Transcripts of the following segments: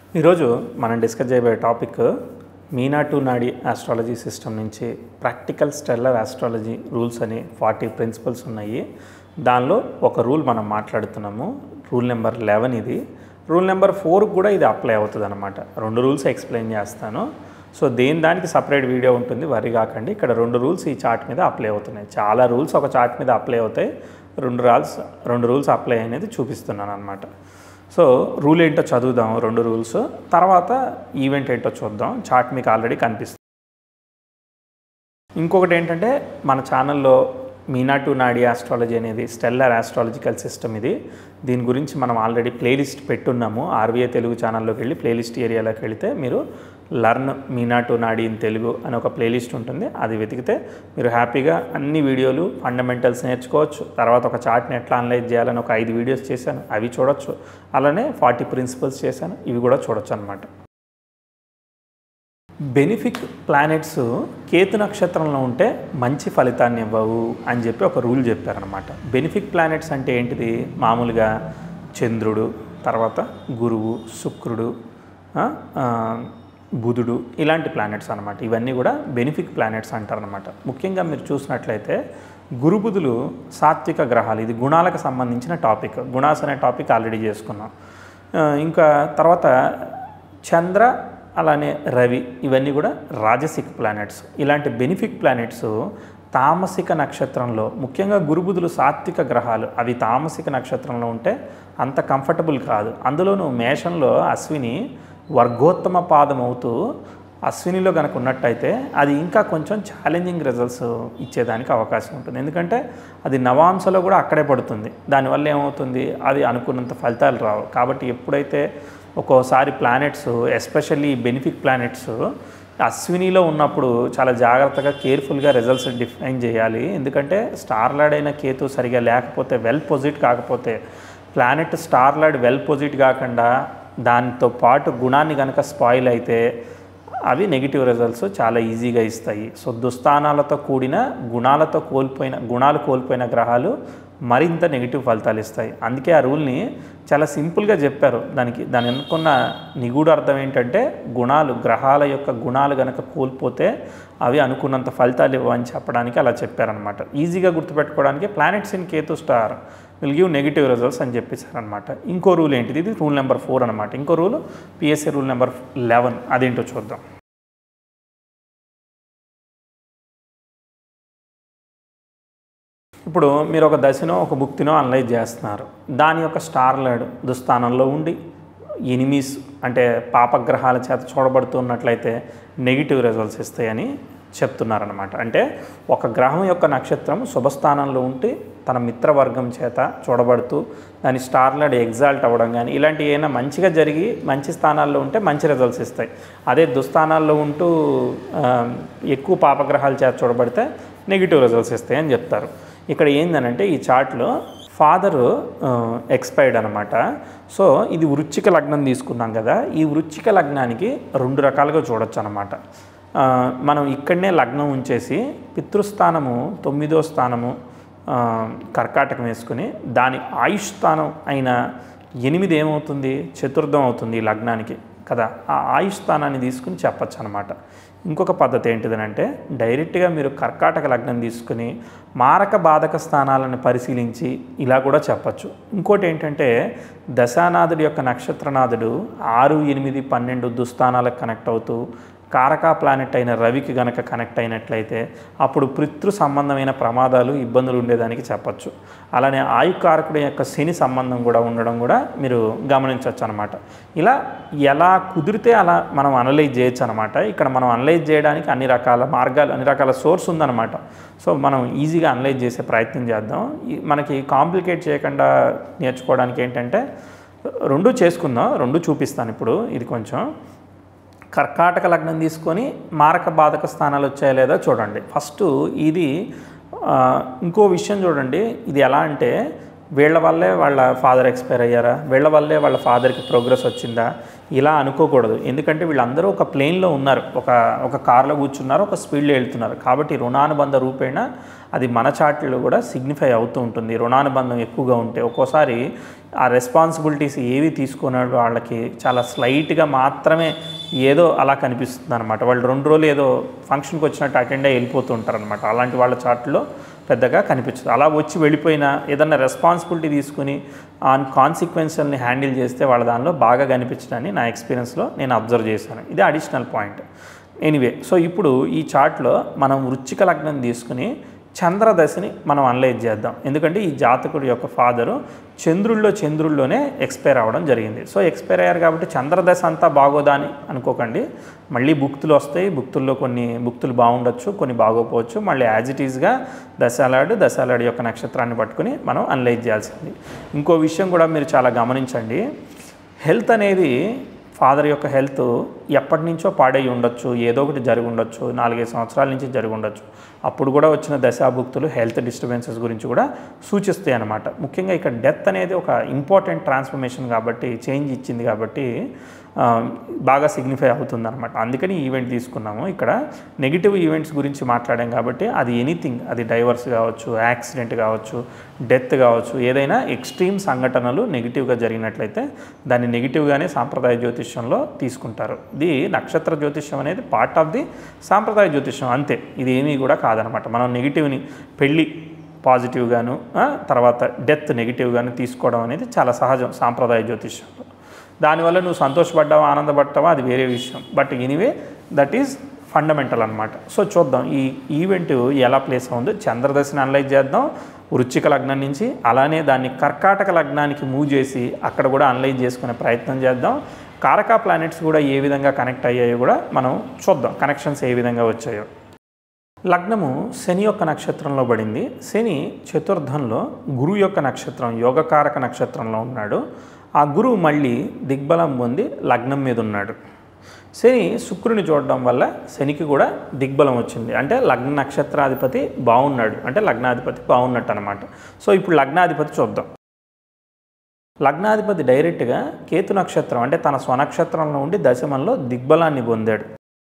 ఈరోజు మనం డిస్కస్ చేయబోయే topic Meena to Nadi astrology system నుంచి ప్రాక్టికల్ స్టెల్లర్ ఆస్ట్రాలజీ రూల్స్ అని ఫార్టీ ప్రిన్సిపల్స్ ఉన్నాయి దానిలో ఒక రూల్ మనం మాట్లాడుతున్నాము రూల్ నెంబర్ లెవెన్ ఇది రూల్ నెంబర్ ఫోర్ కూడా ఇది అప్లై అవుతుంది అనమాట రెండు రూల్స్ ఎక్స్ప్లెయిన్ చేస్తాను సో దేని దానికి సపరేట్ వీడియో ఉంటుంది వరి కాకండి ఇక్కడ రెండు రూల్స్ ఈ చార్ట్ మీద అప్లై అవుతున్నాయి చాలా రూల్స్ ఒక చార్ట్ మీద అప్లై అవుతాయి రెండు రూల్స్ రెండు రూల్స్ అప్లై అనేది చూపిస్తున్నాను అనమాట సో రూల్ ఏంటో చదువుదాం రెండు రూల్స్ తర్వాత ఈవెంట్ ఏంటో చూద్దాం చార్ట్ మీకు ఆల్రెడీ కనిపిస్తుంది ఇంకొకటి ఏంటంటే మన ఛానల్లో మీనా టు నాడి ఆస్ట్రాలజీ అనేది స్టెల్లర్ ఆస్ట్రాలజికల్ సిస్టమ్ ఇది దీని గురించి మనం ఆల్రెడీ ప్లేలిస్ట్ పెట్టున్నాము ఆర్బీఐ తెలుగు ఛానల్లోకి వెళ్ళి ప్లేలిస్ట్ ఏరియాలోకి వెళితే మీరు learn Meena to Nadi in Telugu అని ఒక ప్లేలిస్ట్ ఉంటుంది అది వెతికితే మీరు హ్యాపీగా అన్ని వీడియోలు ఫండమెంటల్స్ నేర్చుకోవచ్చు తర్వాత ఒక చార్ట్ని ఎట్లా అనలైజ్ చేయాలని ఒక ఐదు వీడియోస్ చేశాను అవి చూడొచ్చు అలానే ఫార్టీ ప్రిన్సిపల్స్ చేశాను ఇవి కూడా చూడొచ్చు అనమాట బెనిఫిక్ ప్లానెట్స్ కేతు నక్షత్రంలో ఉంటే మంచి ఫలితాన్ని ఇవ్వవు అని చెప్పి ఒక రూల్ చెప్పారనమాట బెనిఫిక్ ప్లానెట్స్ అంటే ఏంటిది మామూలుగా చంద్రుడు తర్వాత గురువు శుక్రుడు ఆ, ఆ, బుధుడు ఇలాంటి ప్లానెట్స్ అనమాట ఇవన్నీ కూడా బెనిఫిక్ ప్లానెట్స్ అంటారనమాట ముఖ్యంగా మీరు చూసినట్లయితే గురుబుధులు సాత్విక గ్రహాలు ఇది గుణాలకు సంబంధించిన టాపిక్ గుణాస్ అనే టాపిక్ ఆల్రెడీ చేసుకున్నాం ఆ, ఇంకా తర్వాత చంద్ర అలానే రవి ఇవన్నీ కూడా రాజసిక్ ప్లానెట్స్ ఇలాంటి బెనిఫిక్ ప్లానెట్స్ తామసిక నక్షత్రంలో ముఖ్యంగా గురుబుధులు సాత్విక గ్రహాలు అవి తామసిక నక్షత్రంలో ఉంటే అంత కంఫర్టబుల్ కాదు అందులోనూ మేషంలో అశ్విని వర్గోత్తమ పాదం అవుతూ అశ్వినిలో కనుక ఉన్నట్టయితే అది ఇంకా కొంచెం ఛాలెంజింగ్ రిజల్ట్స్ ఇచ్చేదానికి అవకాశం ఉంటుంది ఎందుకంటే అది నవాంశలో కూడా అక్కడే పడుతుంది దానివల్ల ఏమవుతుంది అది అనుకున్నంత ఫలితాలు రావు కాబట్టి ఎప్పుడైతే ఒక్కోసారి ప్లానెట్స్ ఎస్పెషల్లీ బెనిఫిక్ ప్లానెట్స్ అశ్వినిలో ఉన్నప్పుడు చాలా జాగ్రత్తగా కేర్ఫుల్గా రిజల్ట్స్ డిఫైన్ చేయాలి ఎందుకంటే స్టార్లాడ్ అయిన కేతు సరిగా లేకపోతే వెల్ పొజిట్ కాకపోతే ప్లానెట్ స్టార్లాడ్ వెల్ పొజిట్ కాకుండా దానితో పాటు గుణాన్ని కనుక స్పాయిల్ అయితే అవి నెగిటివ్ రిజల్ట్స్ చాలా ఈజీగా ఇస్తాయి సో దుస్థానాలతో కూడిన గుణాలతో కోల్పోయిన గుణాలు కోల్పోయిన గ్రహాలు మరింత నెగిటివ్ ఫలితాలు ఇస్తాయి అందుకే ఆ రూల్ని చాలా సింపుల్గా చెప్పారు దానికి దాని అనుకున్న నిగూఢ అర్థం ఏంటంటే గుణాలు గ్రహాల యొక్క గుణాలు కనుక కోల్పోతే అవి అనుకున్నంత ఫలితాలు ఇవ్వని చెప్పడానికి అలా చెప్పారనమాట ఈజీగా గుర్తుపెట్టుకోవడానికి planets in Ketu star will give negative results అని చెప్పేశారనమాట ఇంకో రూల్ ఏంటిది ఇది రూల్ నెంబర్ ఫోర్ అనమాట ఇంకో rule PSA rule number eleven అదేంటో చూద్దాం ఇప్పుడు మీరు ఒక దశనో ఒక భుక్తినో అనలైజ్ చేస్తున్నారు దాని యొక్క స్టార్లడ్ దుస్థానంలో ఉండి ఎనిమీస్ అంటే పాపగ్రహాల చేత చూడబడుతున్నట్లయితే నెగిటివ్ రిజల్ట్స్ ఇస్తాయని చెప్తున్నారనమాట అంటే ఒక గ్రహం యొక్క నక్షత్రం శుభస్థానంలో ఉంటే తన మిత్రవర్గం చేత చూడబడుతూ దాని స్టార్లడ్ ఎగ్జాల్ట్ అవ్వడం కానీ ఇలాంటి ఏమైనా మంచిగా జరిగి మంచి స్థానాల్లో ఉంటే మంచి రిజల్ట్స్ ఇస్తాయి అదే దుస్థానాల్లో ఉంటూ ఆ, ఎక్కువ పాపగ్రహాల చేత చూడబడితే నెగిటివ్ రిజల్ట్స్ ఇస్తాయి అని చెప్తారు ఇక్కడ ఏందనంటే ఈ చార్ట్లో ఫాదరు ఎక్స్పైర్డ్ అనమాట సో ఇది వృచ్చిక లగ్నం తీసుకున్నాం కదా ఈ వృచ్చిక లగ్నానికి రెండు రకాలుగా చూడొచ్చు అనమాట ఆ, మనం ఇక్కడనే లగ్నం ఉంచేసి పితృస్థానము తొమ్మిదో స్థానము ఆ, కర్కాటకం వేసుకుని దాని ఆయుష్ స్థానం అయిన ఎనిమిది ఏమవుతుంది చతుర్థం అవుతుంది ఈ లగ్నానికి కదా ఆ ఆయుష్ స్థానాన్ని తీసుకుని చెప్పచ్చు అనమాట ఇంకొక పద్ధతి ఏంటిదనంటే డైరెక్ట్గా మీరు కర్కాటక లగ్నం తీసుకుని మారక బాధక స్థానాలను పరిశీలించి ఇలా కూడా చెప్పచ్చు ఇంకోటి ఏంటంటే దశానాథుడి యొక్క నక్షత్రనాథుడు ఆరు ఎనిమిది పన్నెండు దుస్థానాలకు కనెక్ట్ అవుతూ కారకా ప్లానెట్ అయిన రవికి గనక కనెక్ట్ అయినట్లయితే అప్పుడు పితృ సంబంధమైన ప్రమాదాలు ఇబ్బందులు ఉండేదానికి చెప్పచ్చు అలానే ఆయుకారకుడి యొక్క శని సంబంధం కూడా ఉండడం కూడా మీరు గమనించవచ్చు అనమాట ఇలా ఎలా కుదిరితే అలా మనం అనలైజ్ చేయొచ్చు అనమాట ఇక్కడ మనం అనలైజ్ చేయడానికి అన్ని రకాల మార్గాలు అన్ని రకాల సోర్స్ ఉందన్నమాట సో మనం ఈజీగా అనలైజ్ చేసే ప్రయత్నం చేద్దాం ఈ- మనకి కాంప్లికేట్ చేయకుండా నేర్చుకోవడానికి ఏంటంటే రెండు చేసుకుందాం రెండు చూపిస్తాను ఇప్పుడు ఇది కొంచెం కర్కాటక లగ్నం తీసుకొని మారక బాధక స్థానాలు వచ్చాయా లేదా చూడండి ఫస్ట్ ఇది ఆ, ఇంకో విషయం చూడండి ఇది ఎలా అంటే వీళ్ళ వల్లే వాళ్ళ ఫాదర్ ఎక్స్పైర్ అయ్యారా వీళ్ళ వల్లే వాళ్ళ ఫాదర్కి ప్రోగ్రెస్ వచ్చిందా ఇలా అనుకోకూడదు ఎందుకంటే వీళ్ళందరూ ఒక ప్లేన్లో ఉన్నారు ఒక ఒక కార్లో కూర్చున్నారు ఒక స్పీడ్లో వెళ్తున్నారు కాబట్టి రుణానుబంధ రూపేణ అది మన చార్ట్లో కూడా సిగ్నిఫై అవుతూ ఉంటుంది రుణానుబంధం ఎక్కువగా ఉంటే ఒక్కోసారి ఆ రెస్పాన్సిబిలిటీస్ ఏవి తీసుకునే వాళ్ళకి చాలా స్లైట్గా మాత్రమే ఏదో అలా కనిపిస్తుంది అనమాట వాళ్ళు రెండు రోజులు ఏదో ఫంక్షన్కి వచ్చినట్టు అటెండ్ అయ్యి వెళ్ళిపోతూ ఉంటారు అనమాట అలాంటి వాళ్ళ చార్ట్లో పెద్దగా కనిపించదు అలా వచ్చి వెళ్ళిపోయిన ఏదన్నా రెస్పాన్సిబిలిటీ తీసుకుని ఆ కాన్సిక్వెన్షియల్ని హ్యాండిల్ చేస్తే వాళ్ళ దానిలో బాగా కనిపించడాన్ని నా ఎక్స్పీరియన్స్లో నేను అబ్జర్వ్ చేశాను ఇది అడిషనల్ పాయింట్ ఎనీవే సో ఇప్పుడు ఈ చార్ట్లో మనం వృచ్చిక లగ్నం తీసుకుని చంద్రదశని మనం అనలైజ్ చేద్దాం ఎందుకంటే ఈ జాతకుడి యొక్క ఫాదరు చంద్రుల్లో చంద్రుల్లోనే ఎక్స్పైర్ అవ్వడం జరిగింది సో ఎక్స్పైర్ అయ్యారు కాబట్టి చంద్రదశ అంతా బాగోదా అని అనుకోకండి మళ్ళీ భుక్తులు వస్తాయి భుక్తుల్లో కొన్ని భుక్తులు బాగుండొచ్చు కొన్ని బాగోపోవచ్చు మళ్ళీ యాజ్ ఇట్ ఈజ్గా దశాలాడు దశాలాడు యొక్క నక్షత్రాన్ని పట్టుకుని మనం అనలైజ్ చేయాల్సింది ఇంకో విషయం కూడా మీరు చాలా గమనించండి హెల్త్ అనేది ఫాదర్ యొక్క హెల్త్ ఎప్పటి నుంచో పాడై ఉండొచ్చు ఏదో ఒకటి జరిగి ఉండొచ్చు నాలుగైదు సంవత్సరాల నుంచి జరిగి ఉండొచ్చు అప్పుడు కూడా వచ్చిన దశాభుక్తులు హెల్త్ డిస్టర్బెన్సెస్ గురించి కూడా సూచిస్తాయి అన్నమాట ముఖ్యంగా ఇక్కడ డెత్ అనేది ఒక ఇంపార్టెంట్ ట్రాన్స్ఫర్మేషన్ కాబట్టి చేంజ్ ఇచ్చింది కాబట్టి ఆ, బాగా సిగ్నిఫై అవుతుంది అనమాట అందుకని ఈ ఈవెంట్ తీసుకున్నాము ఇక్కడ నెగిటివ్ ఈవెంట్స్ గురించి మాట్లాడాం కాబట్టి అది ఎనీథింగ్ అది డైవర్స్ కావచ్చు యాక్సిడెంట్ కావచ్చు డెత్ కావచ్చు ఏదైనా ఎక్స్ట్రీమ్ సంఘటనలు నెగిటివ్గా జరిగినట్లయితే దాన్ని నెగిటివ్గానే సాంప్రదాయ జ్యోతిష్యంలో తీసుకుంటారు ఇది నక్షత్ర జ్యోతిష్యం అనేది పార్ట్ ఆఫ్ ది సాంప్రదాయ జ్యోతిష్యం అంతే ఇది ఏమీ కూడా కాదనమాట మనం నెగిటివ్ని పెళ్ళి పాజిటివ్గాను ఆ, తర్వాత డెత్ నెగిటివ్గాను తీసుకోవడం అనేది చాలా సహజం సాంప్రదాయ జ్యోతిష్యంలో దానివల్ల నువ్వు సంతోషపడ్డావా ఆనందపడ్డావా అది వేరే విషయం but anyway that is fundamental అనమాట సో చూద్దాం ఈ ఈవెంట్ ఎలా ప్లేస్ అవుందో చంద్రదశని అనలైజ్ చేద్దాం వృచ్చిక లగ్నం నుంచి అలానే దాన్ని కర్కాటక లగ్నానికి మూవ్ చేసి అక్కడ కూడా అనలైజ్ చేసుకునే ప్రయత్నం చేద్దాం కారకా ప్లానెట్స్ కూడా ఏ విధంగా కనెక్ట్ అయ్యాయో కూడా మనం చూద్దాం కనెక్షన్స్ ఏ విధంగా వచ్చాయో లగ్నము శని యొక్క నక్షత్రంలో పడింది శని చతుర్థంలో గురువు యొక్క నక్షత్రం యోగకారక నక్షత్రంలో ఉన్నాడు ఆ గురువు మళ్ళీ దిగ్బలం పొంది లగ్నం మీద ఉన్నాడు శని శుక్రుని చూడడం వల్ల శనికి కూడా దిగ్బలం వచ్చింది అంటే లగ్న నక్షత్రాధిపతి బాగున్నాడు అంటే లగ్నాధిపతి బాగున్నట్టు అనమాట సో ఇప్పుడు లగ్నాధిపతి చూద్దాం లగ్నాధిపతి డైరెక్ట్గా కేతు నక్షత్రం అంటే తన స్వనక్షత్రంలో ఉండి దశమంలో దిగ్బలాన్ని పొందాడు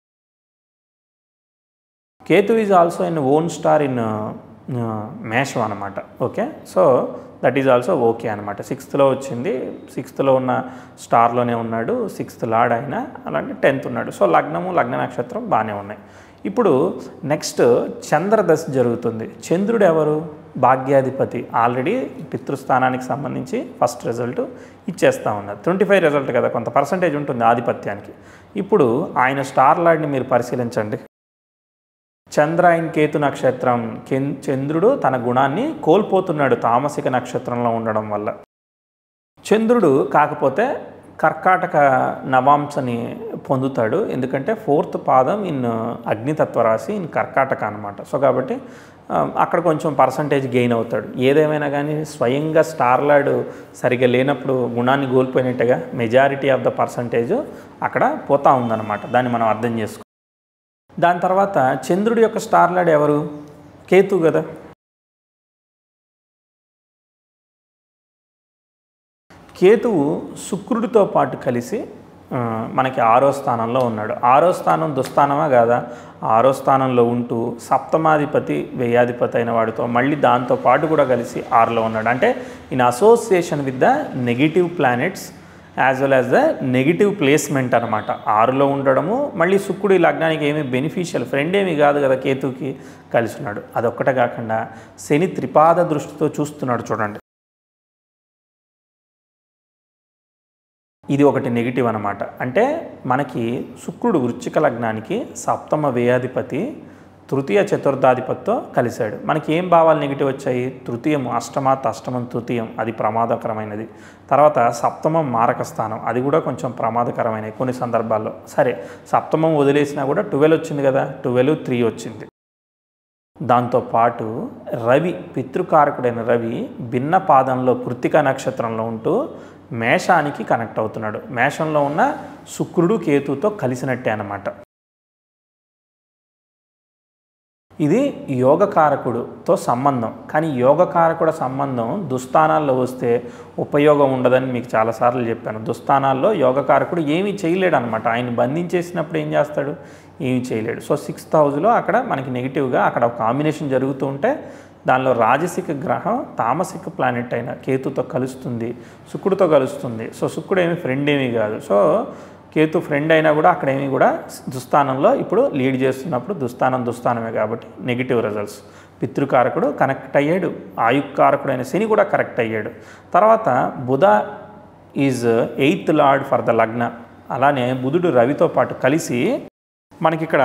Ketu is also in own star in మేషం అనమాట okay so that is also okay అనమాట సిక్స్త్లో వచ్చింది సిక్స్త్లో ఉన్న స్టార్లోనే ఉన్నాడు సిక్స్త్ లాడ్ అయినా అలాంటి టెన్త్ ఉన్నాడు సో లగ్నము లగ్న నక్షత్రం బాగానే ఉన్నాయి ఇప్పుడు నెక్స్ట్ చంద్రదశ జరుగుతుంది చంద్రుడు ఎవరు భాగ్యాధిపతి ఆల్రెడీ పితృస్థానానికి సంబంధించి ఫస్ట్ రిజల్ట్ ఇచ్చేస్తా ఉన్నారు ట్వంటీ ఫైవ్ రిజల్ట్ కదా కొంత పర్సంటేజ్ ఉంటుంది ఆధిపత్యానికి ఇప్పుడు ఆయన స్టార్ లాడ్ని మీరు పరిశీలించండి చంద్ర ఇన్ కేతు నక్షత్రం కెన్ చంద్రుడు తన గుణాన్ని కోల్పోతున్నాడు తామసిక నక్షత్రంలో ఉండడం వల్ల చంద్రుడు కాకపోతే కర్కాటక నవాంశని పొందుతాడు ఎందుకంటే ఫోర్త్ పాదం ఇన్ అగ్నితత్వ రాశి ఇన్ కర్కాటక అనమాట సో కాబట్టి ఆ, అక్కడ కొంచెం పర్సంటేజ్ గెయిన్ అవుతాడు ఏదేమైనా కానీ స్వయంగా స్టార్లాడ్ సరిగ్గా లేనప్పుడు గుణాన్ని కోల్పోయినట్టుగా మెజారిటీ ఆఫ్ ద పర్సంటేజ్ అక్కడ పోతా ఉందన్నమాట దాన్ని మనం అర్థం చేసుకో దాని తర్వాత చంద్రుడి యొక్క స్టార్లాడ్ ఎవరు కేతు కదా కేతువు శుక్రుడితో పాటు కలిసి ఆ, మనకి ఆరో స్థానంలో ఉన్నాడు ఆరో స్థానం దుస్థానమా కాదా ఆరో స్థానంలో ఉంటూ సప్తమాధిపతి వ్యయాధిపతి అయిన వాడితో మళ్ళీ దాంతో పాటు కూడా కలిసి ఆరులో ఉన్నాడు అంటే in association with the negative planets as well as the negative placement అనమాట ఆరులో ఉండడము మళ్ళీ శుక్రుడు ఈ లగ్నానికి ఏమీ బెనిఫిషియల్ ఫ్రెండ్ ఏమీ కాదు కదా కేతుకి కలిసి ఉన్నాడు అదొక్కటే కాకుండా శని త్రిపాద దృష్టితో చూస్తున్నాడు చూడండి ఇది ఒకటి నెగిటివ్ అనమాట అంటే మనకి శుక్రుడు వృశ్చిక లగ్నానికి సప్తమ వ్యయాధిపతి తృతీయ చతుర్థాధిపతితో కలిశాడు మనకి ఏం భావాలు నెగిటివ్ వచ్చాయి తృతీయం అష్టమాత్ అష్టమం తృతీయం అది ప్రమాదకరమైనది తర్వాత సప్తమం మారక స్థానం అది కూడా కొంచెం ప్రమాదకరమైనది కొన్ని సందర్భాల్లో సరే సప్తమం వదిలేసినా కూడా ట్వెల్వ్ వచ్చింది కదా ట్వెల్వ్ త్రీ వచ్చింది దాంతోపాటు రవి పితృకారకుడైన రవి భిన్న పాదంలో కృత్తిక నక్షత్రంలో ఉంటూ మేషానికి కనెక్ట్ అవుతున్నాడు మేషంలో ఉన్న శుక్రుడు కేతుతో కలిసినట్టే అన్నమాట ఇది యోగకారకుడుతో సంబంధం కానీ యోగకారకుడ సంబంధం దుస్థానాల్లో వస్తే ఉపయోగం ఉండదని మీకు చాలాసార్లు చెప్పాను దుస్థానాల్లో యోగకారకుడు ఏమీ చేయలేడు అనమాట ఆయన బంధించేసినప్పుడు ఏం చేస్తాడు ఏమీ చేయలేడు సో సిక్స్త్ హౌస్లో అక్కడ మనకి నెగిటివ్గా అక్కడ ఒక కాంబినేషన్ జరుగుతూ ఉంటే దానిలో రాజసిక గ్రహం తామసిక ప్లానెట్ అయిన కేతుతో కలుస్తుంది శుక్రుడితో కలుస్తుంది సో శుక్రుడు ఏమి ఫ్రెండ్ ఏమీ కాదు సో కేతు ఫ్రెండ్ అయినా కూడా అక్కడ ఏమీ కూడా దుస్థానంలో ఇప్పుడు లీడ్ చేస్తున్నప్పుడు దుస్థానం దుస్థానమే కాబట్టి నెగిటివ్ రిజల్ట్స్ పితృకారకుడు కనెక్ట్ అయ్యాడు ఆయుక్కారకుడైన శని కూడా కరెక్ట్ అయ్యాడు తర్వాత Budha is eighth lord for the lagna అలానే బుధుడు రవితో పాటు కలిసి మనకిక్కడ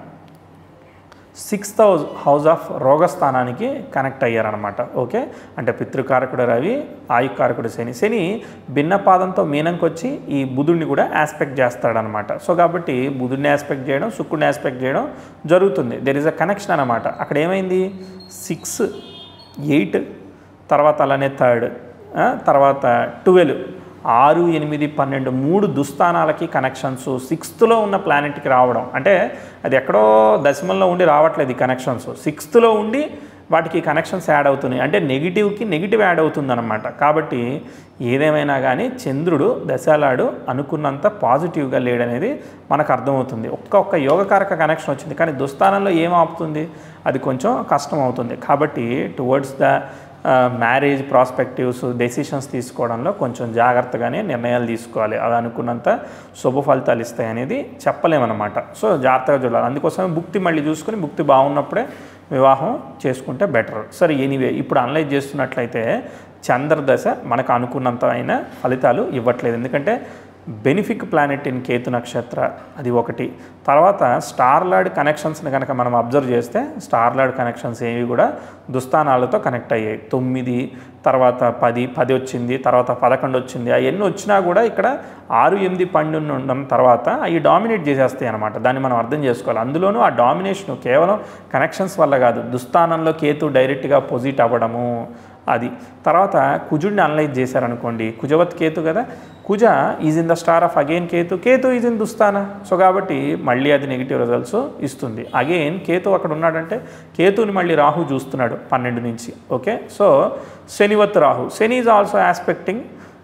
సిక్స్త్ హౌస్ హౌస్ ఆఫ్ రోగస్థానానికి కనెక్ట్ అయ్యారనమాట ఓకే అంటే పితృకారకుడు రవి ఆయుకారకుడు శని శని భిన్నపాదంతో మీనంకి వచ్చి ఈ బుధుడిని కూడా ఆస్పెక్ట్ చేస్తాడనమాట సో కాబట్టి బుధుడిని ఆస్పెక్ట్ చేయడం శుక్రుడిని ఆస్పెక్ట్ చేయడం జరుగుతుంది దెర్ ఇస్ అ కనెక్షన్ అనమాట అక్కడ ఏమైంది సిక్స్ ఎయిట్ తర్వాత అలానే థర్డ్ తర్వాత ట్వెల్వ్ ఆరు ఎనిమిది పన్నెండు మూడు దుస్థానాలకి కనెక్షన్స్ సిక్స్త్లో ఉన్న ప్లానెట్కి రావడం అంటే అది ఎక్కడో దశమంలో ఉండి రావట్లేదు ఈ కనెక్షన్స్ సిక్స్త్లో ఉండి వాటికి కనెక్షన్స్ యాడ్ అవుతున్నాయి అంటే నెగిటివ్కి నెగిటివ్ యాడ్ అవుతుందన్నమాట కాబట్టి ఏదేమైనా కానీ చంద్రుడు దశాలాడు అనుకున్నంత పాజిటివ్గా లేడనేది మనకు అర్థమవుతుంది ఒక్క ఒక్క యోగకారక కనెక్షన్ వచ్చింది కానీ దుస్థానంలో ఏం ఆపుతుంది అది కొంచెం కష్టం అవుతుంది కాబట్టి towards the marriage prospectives decisions తీసుకోవడంలో కొంచెం జాగ్రత్తగానే నిర్ణయాలు తీసుకోవాలి అవి అనుకున్నంత శుభ ఫలితాలు ఇస్తాయి అనేది చెప్పలేమన్నమాట సో జాగ్రత్తగా చూడాలి అందుకోసమే భుక్తి మళ్ళీ చూసుకొని భుక్తి బాగున్నప్పుడే వివాహం చేసుకుంటే బెటర్ సరే ఎనీవే ఇప్పుడు అనలైజ్ చేస్తున్నట్లయితే చంద్రదశ మనకు అనుకున్నంత అయిన ఫలితాలు ఇవ్వట్లేదు ఎందుకంటే బెనిఫిక్ ప్లానెట్ ఇన్ కేతు నక్షత్ర అది ఒకటి తర్వాత స్టార్లార్డ్ కనెక్షన్స్ని కనుక మనం అబ్జర్వ్ చేస్తే స్టార్లార్డ్ కనెక్షన్స్ ఏవి కూడా దుస్థానాలతో కనెక్ట్ అయ్యాయి తొమ్మిది తర్వాత పది పది వచ్చింది తర్వాత పదకొండు వచ్చింది అవన్నీ వచ్చినా కూడా ఇక్కడ ఆరు ఎనిమిది పన్నెండు ఉండడం తర్వాత అవి డామినేట్ చేసేస్తాయి అనమాట దాన్ని మనం అర్థం చేసుకోవాలి అందులోనూ ఆ డామినేషన్ కేవలం కనెక్షన్స్ వల్ల కాదు దుస్థానంలో కేతు డైరెక్ట్గా పొజిట్ అవ్వడము అది తర్వాత కుజుడిని అనలైజ్ చేశారనుకోండి కుజవత్ కేతు కదా Kuja is in the star of again Ketu Ketu is in dusthana so కాబట్టి మళ్ళీ అది నెగిటివ్ రిజల్ట్స్ ఇస్తుంది అగైన్ కేతు అక్కడ ఉన్నాడంటే కేతుని మళ్ళీ రాహు చూస్తున్నాడు పన్నెండు నుంచి ఓకే సో శనివత్ Rahu Shani is also aspecting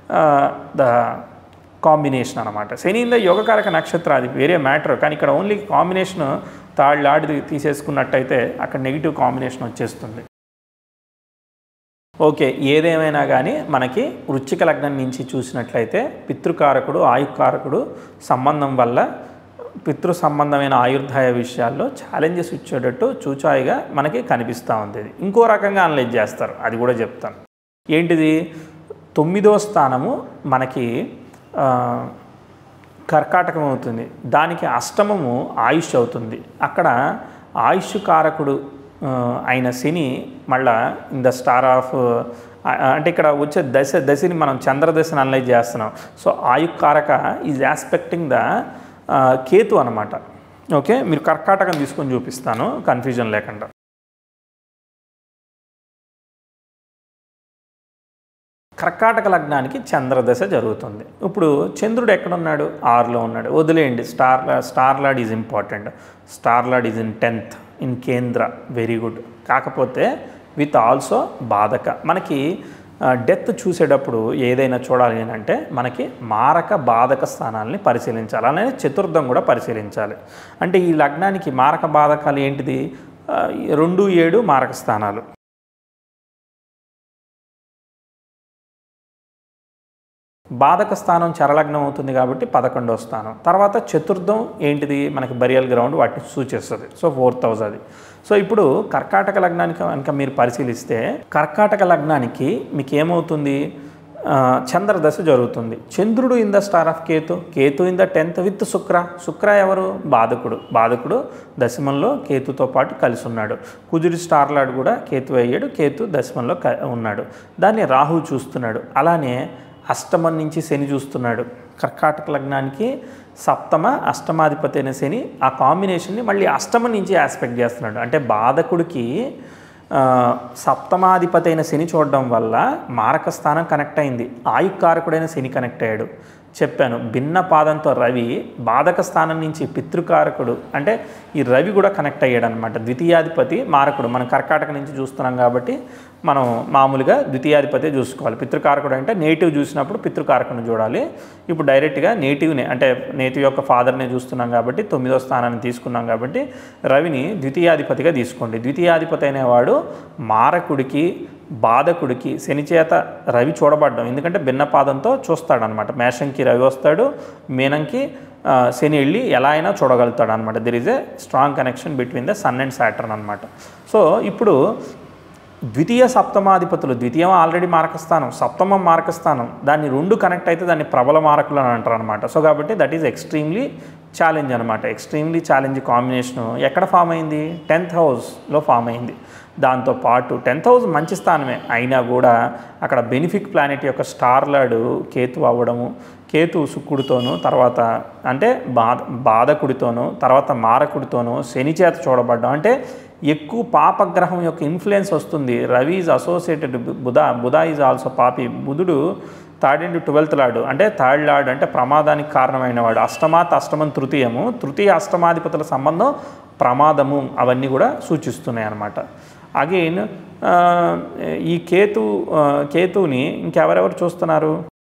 the combination అనమాట శని ఇంద యోగకారక నక్షత్ర అది వేరే మ్యాటర్ కానీ ఇక్కడ ఓన్లీ కాంబినేషన్ థర్డ్ లాడ్ది తీసేసుకున్నట్టయితే అక్కడ నెగిటివ్ కాంబినేషన్ వచ్చేస్తుంది ఓకే ఏదేమైనా కానీ మనకి వృచ్చిక లగ్నం నుంచి చూసినట్లయితే పితృకారకుడు ఆయుకారకుడు సంబంధం వల్ల పితృ సంబంధమైన ఆయుర్దాయ విషయాల్లో ఛాలెంజెస్ ఇచ్చేటట్టు చూచాయిగా మనకి కనిపిస్తూ ఉంది ఇది ఇంకో రకంగా అనలైజ్ చేస్తారు అది కూడా చెప్తాను ఏంటిది తొమ్మిదో స్థానము మనకి ఆ, కర్కాటకం అవుతుంది దానికి అష్టమము ఆయుష్ అవుతుంది అక్కడ ఆయుష్ కారకుడు ఆ, అయిన శని మళ్ళా ఇన్ ద స్టార్ ఆఫ్ అంటే ఇక్కడ వచ్చే దశ దశని మనం చంద్రదశని అనలైజ్ చేస్తున్నాం so ayukaraka is aspecting the Ketu అనమాట ఓకే మీరు కర్కాటకం తీసుకొని చూపిస్తాను కన్ఫ్యూజన్ లేకుండా కర్కాటక లగ్నానికి చంద్రదశ జరుగుతుంది ఇప్పుడు చంద్రుడు ఎక్కడున్నాడు ఆరులో ఉన్నాడు వదిలేయండి star star lord is important star lord is in tenth in kendra very good కాకపోతే విత్ ఆల్సో బాధక మనకి డెత్ చూసేటప్పుడు ఏదైనా చూడాలి అని అంటే మనకి మారక బాధక స్థానాలని పరిశీలించాలి అలానే చతుర్థం కూడా పరిశీలించాలి అంటే ఈ లగ్నానికి మారక బాధకాలు ఏంటిది ఆ, రెండు ఏడు మారక స్థానాలు బాధక స్థానం చరలగ్నం అవుతుంది కాబట్టి పదకొండవ స్థానం తర్వాత చతుర్థం ఏంటిది మనకి బరియల్ గ్రౌండ్ వాటిని సూచిస్తుంది సో ఫోర్త్ హౌస్ అది సో ఇప్పుడు కర్కాటక లగ్నానికి కనుక మీరు పరిశీలిస్తే కర్కాటక లగ్నానికి మీకు ఏమవుతుంది ఆ, చంద్రదశ జరుగుతుంది చంద్రుడు in the star of Ketu Ketu in the tenth with Shukra Shukra ఎవరు బాధకుడు బాధకుడు దశమంలో కేతుతో పాటు కలిసి ఉన్నాడు కుజుడి స్టార్ లార్డ్ కూడా కేతు అయ్యాడు కేతు దశమంలో క- ఉన్నాడు దాన్ని రాహు చూస్తున్నాడు అలానే అష్టమం నుంచి శని చూస్తున్నాడు కర్కాటక లగ్నానికి సప్తమ అష్టమాధిపతి అయిన శని ఆ కాంబినేషన్ని మళ్ళీ అష్టమం నుంచి ఆస్పెక్ట్ చేస్తున్నాడు అంటే బాధకుడికి ఆ, సప్తమాధిపతి అయిన శని చూడడం వల్ల మారక స్థానం కనెక్ట్ అయింది ఆయుకారకుడైన శని కనెక్ట్ అయ్యాడు చెప్పాను భిన్న పాదంతో రవి బాధక స్థానం నుంచి పితృకారకుడు అంటే ఈ రవి కూడా కనెక్ట్ అయ్యాడు అనమాట ద్వితీయాధిపతి మారకుడు మనం కర్కాటక నుంచి చూస్తున్నాం కాబట్టి మనం మామూలుగా ద్వితీయాధిపతి చూసుకోవాలి పితృకారకుడు అంటే నేటివ్ చూసినప్పుడు పితృకారకుని చూడాలి ఇప్పుడు డైరెక్ట్గా నేటివ్ని అంటే నేటివ్ యొక్క ఫాదర్ని చూస్తున్నాం కాబట్టి తొమ్మిదో స్థానాన్ని తీసుకున్నాం కాబట్టి రవిని ద్వితీయాధిపతిగా తీసుకోండి ద్వితీయాధిపతి అనేవాడు మారకుడికి బాధకుడికి శని చేత రవి చూడబడ్డం ఎందుకంటే భిన్నపాదంతో చూస్తాడనమాట మేషంకి రవి వస్తాడు మీనంకి ఆ, శని వెళ్ళి ఎలా అయినా చూడగలుగుతాడు అనమాట there is a strong connection between the sun and Saturn అనమాట సో ఇప్పుడు ద్వితీయ సప్తమాధిపతులు ద్వితీయం ఆల్రెడీ మార్కస్థానం సప్తమం మార్కస్థానం దాన్ని రెండు కనెక్ట్ అయితే దాన్ని ప్రబల మార్కులు అని అంటారు అనమాట సో కాబట్టి దట్ ఈజ్ ఎక్స్ట్రీమ్లీ ఛాలెంజ్ అనమాట ఎక్స్ట్రీమ్లీ ఛాలెంజ్ కాంబినేషను ఎక్కడ ఫామ్ అయింది టెన్త్ హౌస్లో ఫామ్ అయింది దాంతో పాటు టెన్త్ హౌస్ మంచి స్థానమే అయినా కూడా అక్కడ బెనిఫిక్ ప్లానెట్ యొక్క స్టార్ లార్డు కేతు అవ్వడము కేతు శుక్రుడితోనూ తర్వాత అంటే బాధ బాధకుడితోనూ తర్వాత మారకుడితోనూ శని చేత చూడబడ్డం అంటే ఎక్కువ పాపగ్రహం యొక్క ఇన్ఫ్లుయెన్స్ వస్తుంది రవి ఈజ్ అసోసియేటెడ్ బుధ బుధ ఈజ్ ఆల్సో పాపి బుధుడు థర్డ్ ఇంటూ ట్వెల్త్ లార్డు అంటే థర్డ్ లార్డ్ అంటే ప్రమాదానికి కారణమైన వాడు అష్టమాత్ అష్టమం తృతీయము తృతీయ అష్టమాధిపతుల సంబంధం ప్రమాదము అవన్నీ కూడా సూచిస్తున్నాయి అన్నమాట అగైన్ ఈ కేతు ఆ, కేతువుని ఇంకెవరెవరు చూస్తున్నారు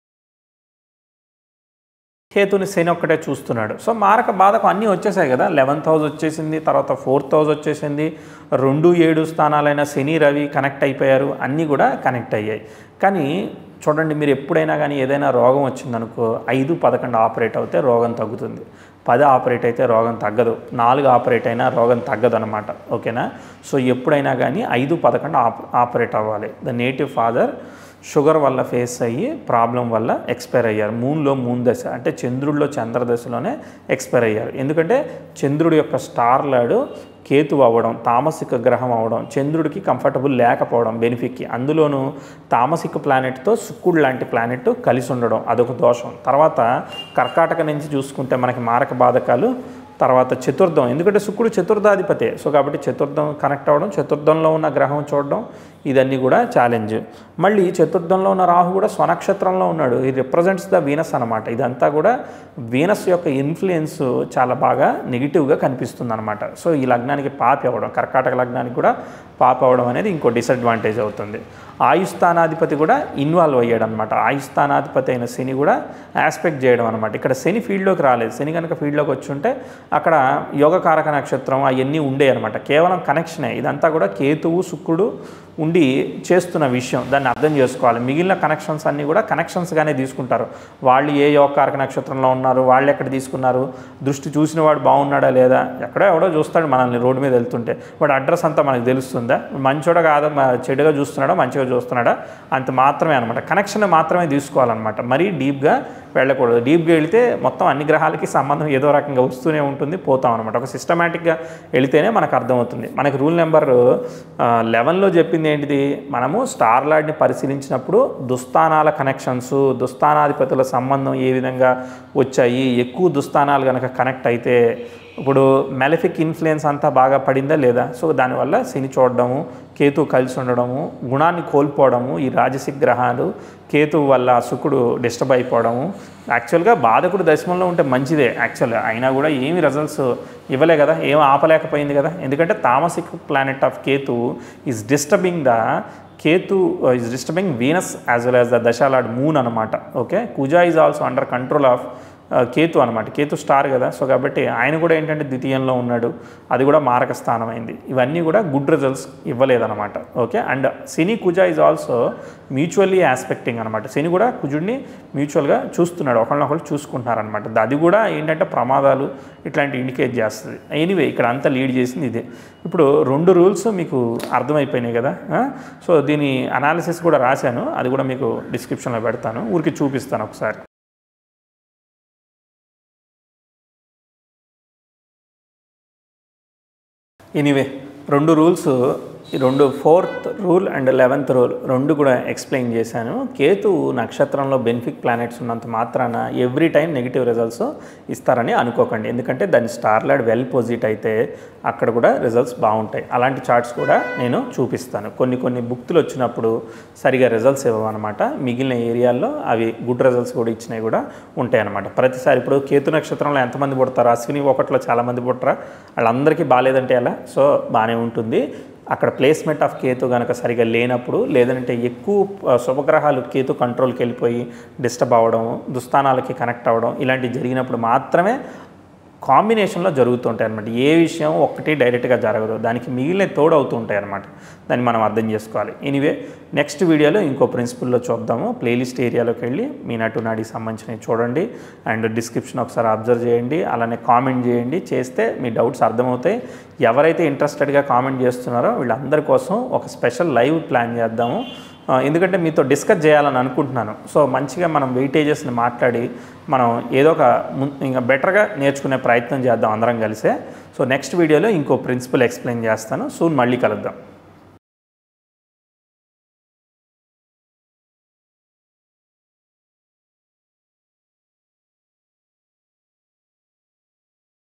కేతుని శని ఒక్కటే చూస్తున్నాడు సో మారక బాధకు అన్నీ వచ్చేసాయి కదా లెవెన్త్ హౌస్ వచ్చేసింది తర్వాత ఫోర్త్ హౌస్ వచ్చేసింది రెండు ఏడు స్థానాలైన శని రవి కనెక్ట్ అయిపోయారు అన్నీ కూడా కనెక్ట్ అయ్యాయి కానీ చూడండి మీరు ఎప్పుడైనా కానీ ఏదైనా రోగం వచ్చిందనుకో ఐదు పదకొండు ఆపరేట్ అవుతే రోగం తగ్గుతుంది పది ఆపరేట్ అయితే రోగం తగ్గదు నాలుగు ఆపరేట్ అయినా రోగం తగ్గదు అనమాట ఓకేనా సో ఎప్పుడైనా కానీ ఐదు పదకొండు ఆప్ ఆపరేట్ అవ్వాలి ద నేటివ్ ఫాదర్ షుగర్ వల్ల ఫేస్ అయ్యి ప్రాబ్లం వల్ల ఎక్స్పైర్ అయ్యారు మూన్లో మూన్ దశ అంటే చంద్రుడిలో చంద్రదశలోనే ఎక్స్పైర్ అయ్యారు ఎందుకంటే చంద్రుడి యొక్క స్టార్ లాడు కేతు అవ్వడం తామసిక గ్రహం అవ్వడం చంద్రుడికి కంఫర్టబుల్ లేకపోవడం బెనిఫిట్కి అందులోనూ తామసిక ప్లానెట్తో శుక్రుడు లాంటి ప్లానెట్ కలిసి ఉండడం అదొక దోషం తర్వాత కర్కాటక నుంచి చూసుకుంటే మనకి మారక బాధకాలు తర్వాత చతుర్థం ఎందుకంటే శుక్రుడు చతుర్థాధిపతే సో కాబట్టి చతుర్థం కనెక్ట్ అవ్వడం చతుర్థంలో ఉన్న గ్రహం చూడడం ఇదన్నీ కూడా ఛాలెంజ్ మళ్ళీ చతుర్థంలో ఉన్న రాహు కూడా స్వనక్షత్రంలో ఉన్నాడు ఈ రిప్రజెంట్స్ ద వీనస్ అనమాట ఇదంతా కూడా వీనస్ యొక్క ఇన్ఫ్లుయెన్స్ చాలా బాగా నెగిటివ్గా కనిపిస్తుంది అనమాట సో ఈ లగ్నానికి పాపి అవ్వడం కర్కాటక లగ్నానికి కూడా పాప అవ్వడం అనేది ఇంకో డిసడ్వాంటేజ్ అవుతుంది ఆయుస్థానాధిపతి కూడా ఇన్వాల్వ్ అయ్యాడు అనమాట ఆయుస్థానాధిపతి అయిన శని కూడా ఆస్పెక్ట్ చేయడం అనమాట ఇక్కడ శని ఫీల్డ్లోకి రాలేదు శని కనుక ఫీల్డ్లోకి వచ్చి ఉంటే అక్కడ యోగకారక నక్షత్రం అవన్నీ ఉండే అనమాట కేవలం కనెక్షనే ఇదంతా కూడా కేతువు శుక్రుడు ఉండి చేస్తున్న విషయం దాన్ని అర్థం చేసుకోవాలి మిగిలిన కనెక్షన్స్ అన్నీ కూడా కనెక్షన్స్గానే తీసుకుంటారు వాళ్ళు ఏ యోగకారక నక్షత్రంలో ఉన్నారు వాళ్ళు ఎక్కడ తీసుకున్నారు దృష్టి చూసిన వాడు బాగున్నాడా లేదా ఎక్కడో ఎవడో చూస్తాడు మనల్ని రోడ్డు మీద వెళ్తుంటే వాడు అడ్రస్ అంతా మనకు తెలుస్తుందా మంచోడా కాదా మ- చెడుగా చూస్తున్నాడా మంచిగా చూస్తున్నాడా అంత మాత్రమే అనమాట కనెక్షన్ మాత్రమే తీసుకోవాలన్నమాట మరీ డీప్గా వెళ్ళకూడదు డీప్గా వెళితే మొత్తం అన్ని గ్రహాలకి సంబంధం ఏదో రకంగా వస్తూనే ఉంటుంది పోతాం అనమాట ఒక సిస్టమేటిక్గా వెళితేనే మనకు అర్థమవుతుంది మనకి రూల్ నెంబర్ లెవెన్లో చెప్పింది ఏంటిది మనము స్టార్ లార్డ్ని పరిశీలించినప్పుడు దుస్థానాల కనెక్షన్స్ దుస్థానాధిపతుల సంబంధం ఏ విధంగా వచ్చాయి ఎక్కువ దుస్థానాలు కనుక కనెక్ట్ అయితే ఇప్పుడు మెలఫిక్ ఇన్ఫ్లుయెన్స్ అంతా బాగా పడిందా లేదా సో దానివల్ల శని చూడడము కేతు కలిసి ఉండడము గుణాన్ని కోల్పోవడము ఈ రాజసిక గ్రహాలు కేతు వల్ల శుకుడు డిస్టర్బ్ అయిపోవడము యాక్చువల్గా బాధకుడు దశమంలో ఉంటే మంచిదే యాక్చువల్గా అయినా కూడా ఏమి రిజల్ట్స్ ఇవ్వలే కదా ఏం ఆపలేకపోయింది కదా ఎందుకంటే tamasic planet of Ketu is disturbing the Ketu is disturbing Venus as well as the dasha lord moon అనమాట okay Kuja is also under control of Ketu అనమాట కేతు స్టార్ కదా సో కాబట్టి ఆయన కూడా ఏంటంటే ద్వితీయంలో ఉన్నాడు అది కూడా మారక స్థానం అయింది ఇవన్నీ కూడా గుడ్ రిజల్ట్స్ ఇవ్వలేదన్నమాట okay and Shani Kuja is also mutually aspecting అనమాట శని కూడా కుజుడిని మ్యూచువల్గా చూస్తున్నాడు ఒకళ్ళనొకళ్ళు చూసుకుంటున్నారనమాట అది కూడా ఏంటంటే ప్రమాదాలు ఇట్లాంటి ఇండికేట్ చేస్తుంది ఎనీవే ఇక్కడ అంతా లీడ్ చేసింది ఇదే ఇప్పుడు రెండు రూల్స్ మీకు అర్థమైపోయినాయి కదా ఆ? సో దీని అనాలిసిస్ కూడా రాశాను అది కూడా మీకు డిస్క్రిప్షన్లో పెడతాను ఊరికి చూపిస్తాను ఒకసారి ఎనీవే రెండు రూల్స్ ఈ రెండు fourth rule and eleventh rule రెండు కూడా ఎక్స్ప్లెయిన్ చేశాను కేతు నక్షత్రంలో బెనిఫిక్ ప్లానెట్స్ ఉన్నంత మాత్రాన ఎవ్రీ టైం నెగిటివ్ రిజల్ట్స్ ఇస్తారని అనుకోకండి ఎందుకంటే దాని స్టార్ లాడ్ వెల్ పొజిట్ అయితే అక్కడ కూడా రిజల్ట్స్ బాగుంటాయి అలాంటి చార్ట్స్ కూడా నేను చూపిస్తాను కొన్ని కొన్ని బుక్తులు వచ్చినప్పుడు సరిగా రిజల్ట్స్ ఇవ్వమన్నమాట మిగిలిన ఏరియాల్లో అవి గుడ్ రిజల్ట్స్ కూడా ఇచ్చినవి కూడా ఉంటాయి అన్నమాట ప్రతిసారి ఇప్పుడు కేతు నక్షత్రంలో ఎంతమంది పుడతారు అశ్విని ఒకటిలో చాలామంది పుట్టరా వాళ్ళందరికీ బాగాలేదంటే ఎలా సో బాగానే ఉంటుంది అక్కడ ప్లేస్మెంట్ ఆఫ్ కేతు కనుక సరిగా లేనప్పుడు లేదంటే ఎక్కువ ఆ, శుభగ్రహాలు కేతు కంట్రోల్కి వెళ్ళిపోయి డిస్టర్బ్ అవ్వడం దుస్థానాలకి కనెక్ట్ అవ్వడం ఇలాంటివి జరిగినప్పుడు మాత్రమే కాంబినేషన్లో జరుగుతుంటాయి అనమాట ఏ విషయం ఒక్కటి డైరెక్ట్గా జరగదు దానికి మిగిలిన తోడు అవుతూ ఉంటాయి అనమాట దాన్ని మనం అర్థం చేసుకోవాలి ఎనీవే నెక్స్ట్ వీడియోలో ఇంకో ప్రిన్సిపల్లో చూద్దాము ప్లేలిస్ట్ ఏరియాలోకి వెళ్ళి మీ నటు నాడికి సంబంధించినవి చూడండి అండ్ డిస్క్రిప్షన్ ఒకసారి అబ్జర్వ్ చేయండి అలానే కామెంట్ చేయండి చేస్తే మీ డౌట్స్ అర్థమవుతాయి ఎవరైతే ఇంట్రెస్టెడ్గా కామెంట్ చేస్తున్నారో వీళ్ళందరి కోసం ఒక స్పెషల్ లైవ్ ప్లాన్ చేద్దాము ఆ, ఎందుకంటే మీతో డిస్కస్ చేయాలని అనుకుంటున్నాను సో మంచిగా మనం వెయిటేజెస్ని మాట్లాడి మనం ఏదో ఒక ముం- ఇంకా బెటర్గా నేర్చుకునే ప్రయత్నం చేద్దాం అందరం కలిసే సో నెక్స్ట్ వీడియోలో ఇంకో ప్రిన్సిపల్ ఎక్స్ప్లెయిన్ చేస్తాను సూన్ మళ్ళీ కలుద్దాం